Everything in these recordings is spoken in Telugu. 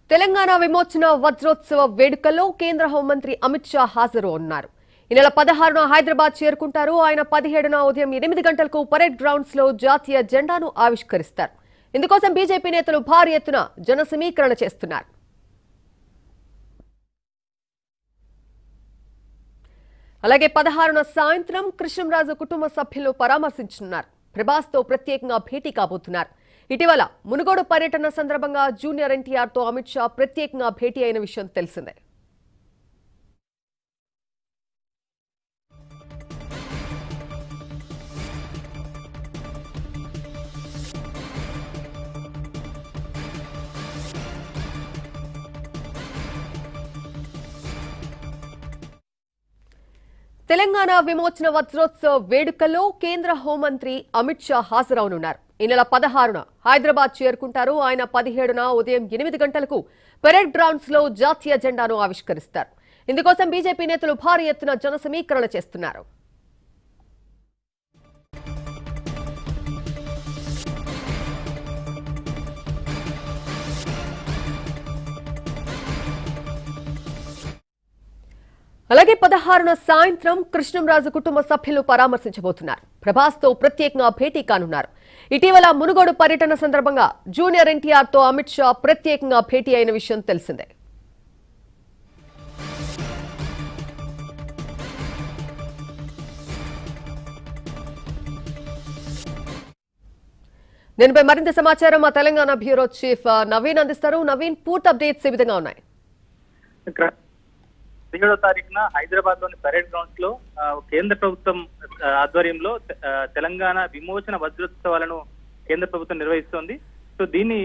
తెలంగాణ విమోచన వజ్రోత్సవ వేడుకల్లో కేంద్ర హోంమంత్రి అమిత్ షా హాజరు ఉన్నారు ఈ నెల పదహారున హైదరాబాద్ చేరుకుంటారు ఆయన పదిహేడున ఉదయం ఎనిమిది గంటలకు పరేడ్ గ్రౌండ్స్ లో జాతీయ జెండాను ఆవిష్కరిస్తారు ఇందుకోసం బీజేపీ నేతలు భారీ ఎత్తున జన సమీకరణ చేస్తున్నారు అలాగే పదహారున సాయంత్రం కృష్ణంరాజు కుటుంబ సభ్యులు పరామర్శించనున్నారు ప్రభాస్తో ప్రత్యేకంగా భేటీ కాబోతున్నారు ఇటీవల మునుగోడు పర్యటన సందర్భంగా జూనియర్ ఎన్టీఆర్ తో అమిత్ షా ప్రత్యేకంగా భేటీ అయిన విషయం తెలిసిందే తెలంగాణ విమోచన వజ్రోత్సవ వేడుకల్లో కేంద్ర హోంమంత్రి అమిత్ షా హాజరవనున్నారు ఈ నెల పదహారున హైదరాబాద్ చేరుకుంటారు ఆయన పదిహేడున ఉదయం ఎనిమిది గంటలకు పెరేడ్ గ్రౌండ్స్ లో జాతీయ జెండాను ఆవిష్కరిస్తారు ఇందుకోసం బీజేపీ నేతలు భారీ ఎత్తున జన సమీకరణ చేస్తున్నారు అలాగే పదహారున సాయంత్రం కృష్ణంరాజు కుటుంబ సభ్యులు పరామర్శించబోతున్నారు ప్రభాస్తో ప్రత్యేకంగా భేటీ కానున్నారు ఇటీవల మునుగోడు పర్యటన సందర్భంగా జూనియర్ ఎన్టీఆర్ తో అమిత్ షా ప్రత్యేకంగా భేటీ అయిన విషయం తెలిసిందే దీనిపై మరింత సమాచారం మా తెలంగాణ బ్యూరో చీఫ్ ఆ, నవీన్ అందిస్తారు నవీన్ పూర్తి అప్డేట్స్ ఈ విధంగా ఉన్నాయి ఇక్కడ పదిహేడో తారీఖున హైదరాబాద్ లోని పరేడ్ గ్రౌండ్స్ లో ఆ, కేంద్ర ప్రభుత్వం ఆ, ఆధ్వర్యంలో ఆ, తెలంగాణ విమోచన వజ్రోత్సవాలను కేంద్ర ప్రభుత్వం నిర్వహిస్తోంది సో దీన్ని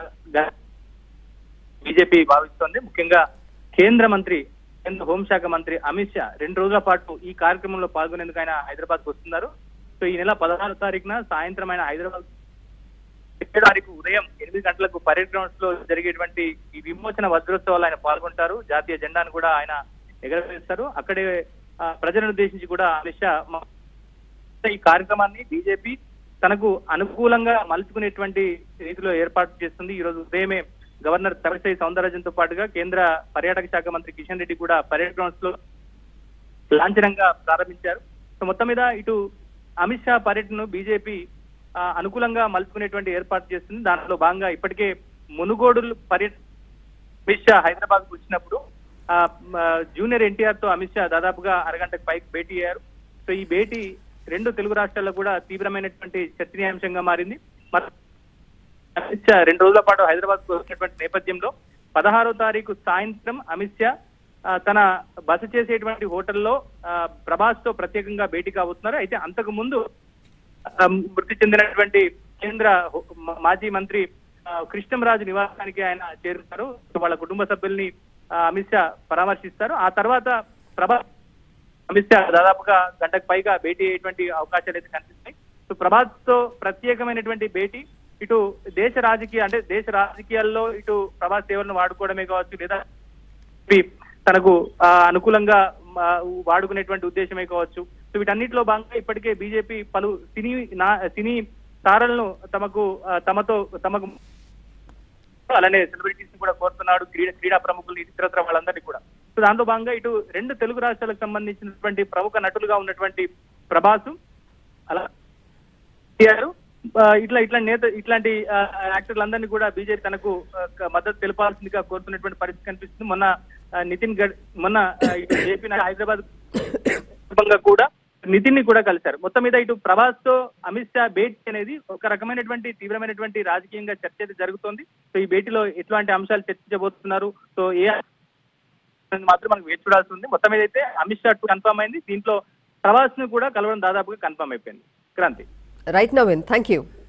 బీజేపీ భావిస్తోంది ముఖ్యంగా కేంద్ర మంత్రి కేంద్ర హోంశాఖ మంత్రి అమిత్ షా రెండు రోజుల పాటు ఈ కార్యక్రమంలో పాల్గొనేందుకు ఆయన హైదరాబాద్ వస్తున్నారు సో ఈ నెల పదహారు తారీఖున సాయంత్రం ఆయన హైదరాబాద్ ఏడో తారీఖు ఉదయం ఎనిమిది గంటలకు పరేడ్ గ్రౌండ్స్ లో జరిగేటువంటి ఈ విమోచన వజ్రోత్సవాలు ఆయన పాల్గొంటారు జాతీయ జెండాను కూడా ఆయన ఎగరవేస్తారు అక్కడే ఆ, ప్రజలను ఉద్దేశించి కూడా అమిత్ షా మా- ఈ కార్యక్రమాన్ని బీజేపీ తనకు అనుకూలంగా మలుచుకునేటువంటి రీతిలో ఏర్పాటు చేస్తుంది ఈ రోజు ఉదయమే గవర్నర్ తమిళసై సౌందరరాజన్తో పాటుగా కేంద్ర పర్యాటక శాఖ మంత్రి కిషన్ రెడ్డి కూడా పరేడ్ గ్రౌండ్స్ లో లాంఛనంగా ప్రారంభించారు సో మొత్తం మీద ఇటు అమిత్ షా పర్యటనను బీజేపీ ఆ, అనుకూలంగా మలుచుకునేటువంటి ఏర్పాటు చేస్తుంది దాంట్లో భాగంగా ఇప్పటికే మునుగోడు పర్యటన అమిత్ షా హైదరాబాద్ కు వచ్చినప్పుడు ఆ, మ, జూనియర్ ఎన్టీఆర్ తో అమిత్ షా దాదాపుగా అరగంటకు పైకి భేటీ అయ్యారు సో ఈ భేటీ రెండు తెలుగు రాష్ట్రాల్లో కూడా తీవ్రమైనటువంటి చర్చనీయాంశంగా మారింది మరి అమిత్ షా రెండు రోజుల పాటు హైదరాబాద్ కు వచ్చినటువంటి నేపథ్యంలో పదహారో తారీఖు సాయంత్రం అమిత్ షా ఆ, తన బస చేసేటువంటి హోటల్లో ఆ, ప్రభాస్ తో ప్రత్యేకంగా భేటీ కాబోతున్నారు అయితే అంతకు ముందు ఆ, మృతి చెందినటువంటి కేంద్ర హో- మా- మాజీ మంత్రి ఆ, కృష్ణంరాజు నివాసానికి ఆయన చేరుతారు సో వాళ్ళ కుటుంబ సభ్యుల్ని ఆ, అమిత్ షా పరామర్శిస్తారు ఆ తర్వాత ప్రభాస్ అమిత్ షా దాదాపుగా గంటకు పైగా భేటీ అయ్యేటువంటి అవకాశాలు అయితే కనిపిస్తాయి సో ప్రభాస్ తో ప్రత్యేకమైనటువంటి భేటీ ఇటు దేశ రాజకీయ అంటే దేశ రాజకీయాల్లో ఇటు ప్రభాస్ సేవలను వాడుకోవడమే కావచ్చు లేదా ఇవి తనకు ఆ, అనుకూలంగా ఆ, వాడుకునేటువంటి ఉద్దేశమే కావచ్చు సో వీటన్నిటిలో భాగంగా ఇప్పటికే బీజేపీ పలు సినీ నా సినీ తారలను తమకు ఆ, తమతో తమకు అలానే సెలబ్రిటీస్ కూడా కోరుతున్నాడు క్రీడా క్రీడా ప్రముఖులు ఇతరత్ర వాళ్ళందరినీ కూడా సో దాంట్లో భాగంగా ఇటు రెండు తెలుగు రాష్ట్రాలకు సంబంధించినటువంటి ప్రముఖ నటులుగా ఉన్నటువంటి ప్రభాసు అలా చేశారు. ఆ, ఇట్లా ఇట్లా నేత ఇట్లాంటి ఆ, యాక్టర్లందరినీ కూడా బీజేపీ తనకు ఆ, క- మద్దతు తెలపాల్సిందిగా కోరుతున్నటువంటి పరిస్థితి కనిపిస్తుంది మొన్న ఆ, నితిన్ గడ్ మొన్న ఆ, ఇటు జేపీ నా- హైదరాబాద్ సందర్భంగా కూడా నితిన్ ని కూడా కలిశారు మొత్తం మీద ఇటు ప్రభాస్ తో అమిత్ షా భేటీ అనేది ఒక రకమైనటువంటి తీవ్రమైనటువంటి రాజకీయంగా చర్చ అయితే జరుగుతోంది సో ఈ భేటీలో ఎట్లాంటి అంశాలు చర్చించబోతున్నారు సో ఏ అనేది మాత్రం మనకు వేచి చూడాల్సి ఉంది మొత్తం మీద అయితే అమిత్ షా కన్ఫర్మ్ అయింది దీంట్లో ప్రభాస్ ను కూడా కలవడం దాదాపుగా కన్ఫర్మ్ అయిపోయింది Kranti right Naveen thank you